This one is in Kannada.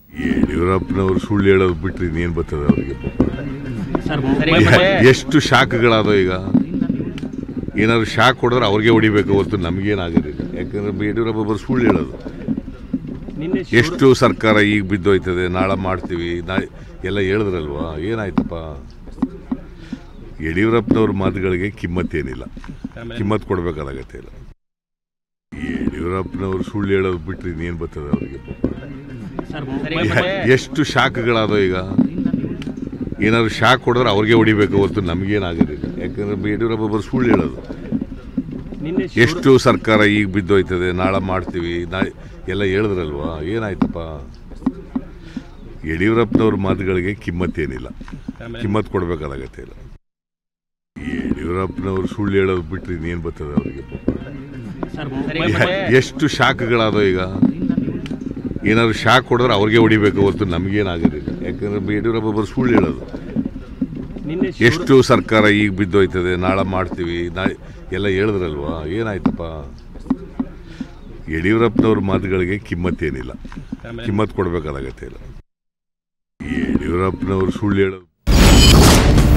ಯಡಿಯೂರಪ್ಪನವ್ರು ಸುಳ್ಳು ಹೇಳೋದು ಬಿಟ್ರೆ ಇನ್ನೇನು ಬರ್ತದೆ ಅವರಿಗೆ ಸರ್ ಮುಂಬೈ ಎಷ್ಟು ಶಾಕ್ಗಳಾದೋ ಈಗ ಏನಾದ್ರು ಶಾಕ್ ಹೊಡೆದ್ರೆ ಅವ್ರಿಗೆ ಹೊಡಿಬೇಕು ಹೊರತು ನಮಗೇನಾಗೋದಿಲ್ಲ ಯಾಕಂದ್ರೆ ಯಡಿಯೂರಪ್ಪ ಬರೋ ಸುಳ್ಳು ಹೇಳೋದು ನಿನ್ನೆ ಎಷ್ಟು ಸರ್ಕಾರ ಈಗ ಬಿದ್ದೋಯ್ತದೆ ನಾಳೆ ಮಾಡ್ತೀವಿ ನಾ ಎಲ್ಲ ಹೇಳಿದ್ರಲ್ವಾ ಏನಾಯ್ತಪ್ಪ ಯಡಿಯೂರಪ್ಪನವ್ರ ಮಾತುಗಳಿಗೆ ಕಿಮ್ಮತ್ತೇನಿಲ್ಲ ಕಿಮ್ಮತ್ ಕೊಡ್ಬೇಕಾದ ಅಗತ್ಯ ಇಲ್ಲ ಯಡಿಯೂರಪ್ಪನವ್ರು ಸುಳ್ಳು ಹೇಳೋದು ಬಿಟ್ರೆ ಇನ್ನೇನು ಬರ್ತದೆ ಅವರಿಗೆ ಸರ್ ಮುಂಬೈ ಎಷ್ಟು ಶಾಕ್ಗಳಾದೋ ಈಗ ಏನಾದ್ರು ಶಾಕ್ ಹೊಡೆದ್ರೆ ಅವ್ರಿಗೆ ಹೊಡಿಬೇಕು ಹೊರತು ನಮಗೇನಾಗೋದಿಲ್ಲ ಯಾಕಂದ್ರೆ ಯಡಿಯೂರಪ್ಪ ಬರೋ ಸುಳ್ಳು ಹೇಳೋದು ನಿನ್ನೆ ಎಷ್ಟು ಸರ್ಕಾರ ಈಗ ಬಿದ್ದೋಯ್ತದೆ ನಾಳೆ ಮಾಡ್ತೀವಿ ನಾ ಎಲ್ಲ ಹೇಳಿದ್ರಲ್ವಾ ಏನಾಯ್ತಪ್ಪ ಯಡಿಯೂರಪ್ಪನವ್ರ ಮಾತುಗಳಿಗೆ ಕಿಮ್ಮತ್ತೇನಿಲ್ಲ ಕಿಮ್ಮತ್ ಕೊಡ್ಬೇಕಾದ ಅಗತ್ಯ ಇಲ್ಲ ಯಡಿಯೂರಪ್ಪನವ್ರು ಸುಳ್ಳು ಹೇಳೋದು ಬಿಟ್ರೆ ಇನ್ನೇನು ಬರ್ತದೆ ಅವರಿಗೆ ಸರ್ ಮುಂಬೈ ಎಷ್ಟು ಶಾಕ್ಗಳಾದೋ ಈಗ ಏನಾದ್ರು ಶಾಕ್ ಹೊಡೆದ್ರೆ ಅವ್ರಿಗೆ ಹೊಡಿಬೇಕು ಹೊರತು ನಮಗೇನಾಗೋದಿಲ್ಲ ಯಾಕಂದ್ರೆ ಯಡಿಯೂರಪ್ಪ ಬರೋ ಸುಳ್ಳು ಹೇಳೋದು ನಿನ್ನೆ ಎಷ್ಟು ಸರ್ಕಾರ ಈಗ ಬಿದ್ದೋಯ್ತದೆ ನಾಳೆ ಮಾಡ್ತೀವಿ ನಾ ಎಲ್ಲ ಹೇಳಿದ್ರಲ್ವಾ ಏನಾಯ್ತಪ್ಪ ಯಡಿಯೂರಪ್ಪನವ್ರ ಮಾತುಗಳಿಗೆ ಕಿಮ್ಮತ್ತೇನಿಲ್ಲ ಕಿಮ್ಮತ್ ಕೊಡ್ಬೇಕಾದ ಅಗತ್ಯ ಇಲ್ಲ ಯಡಿಯೂರಪ್ಪನವ್ರು ಸುಳ್ಳು ಹೇಳೋದು